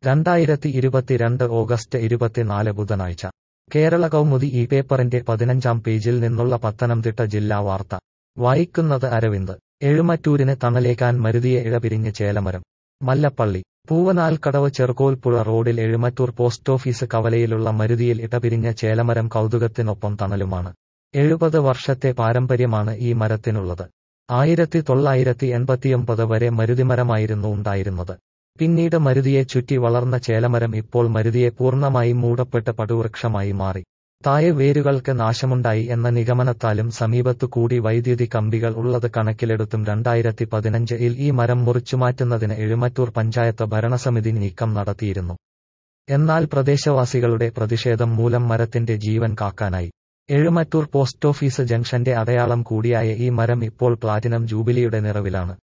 രണ്ടായിരത്തി ഇരുപത്തിരണ്ട് ഓഗസ്റ്റ് ഇരുപത്തിനാല് ബുധനാഴ്ച കേരള കൗമുദി ഈ പേപ്പറിന്റെ പതിനഞ്ചാം പേജിൽ നിന്നുള്ള പത്തനംതിട്ട ജില്ലാ വാർത്ത വായിക്കുന്നത് അരവിന്ദ് എഴുമറ്റൂരിന് തണലേക്കാൻ മരുതിയെ ഇഴപിരിഞ്ഞ് ചേലമരം മല്ലപ്പള്ളി പൂവനാൽക്കടവ് ചെറുകോൽപ്പുഴ റോഡിൽ എഴുമറ്റൂർ പോസ്റ്റ് ഓഫീസ് കവലയിലുള്ള മരുതിയിൽ ഇടപിരിഞ്ഞ ചേലമരം കൗതുകത്തിനൊപ്പം തണലുമാണ് എഴുപത് വർഷത്തെ പാരമ്പര്യമാണ് ഈ മരത്തിനുള്ളത് ആയിരത്തി തൊള്ളായിരത്തി എൺപത്തിയൊമ്പത് വരെ മരുതിമരമായിരുന്നു ഉണ്ടായിരുന്നത് പിന്നീട് മരുതിയെ ചുറ്റി വളർന്ന ചേലമരം ഇപ്പോൾ മരുതിയെ പൂർണ്ണമായി മൂടപ്പെട്ട് പടുവൃക്ഷമായി മാറി താഴെ വേരുകൾക്ക് നാശമുണ്ടായി എന്ന നിഗമനത്താലും സമീപത്തു കൂടി വൈദ്യുതി കമ്പികൾ ഉള്ളത് കണക്കിലെടുത്തും രണ്ടായിരത്തി പതിനഞ്ചിൽ ഈ മരം മുറിച്ചുമാറ്റുന്നതിന് എഴുമറ്റൂർ പഞ്ചായത്ത് ഭരണസമിതി നീക്കം നടത്തിയിരുന്നു എന്നാൽ പ്രദേശവാസികളുടെ പ്രതിഷേധം മൂലം മരത്തിന്റെ ജീവൻ കാക്കാനായി എഴുമറ്റൂർ പോസ്റ്റ് ഓഫീസ് ജംഗ്ഷന്റെ അടയാളം കൂടിയായ ഈ മരം ഇപ്പോൾ പ്ലാറ്റിനം ജൂബിലിയുടെ നിറവിലാണ്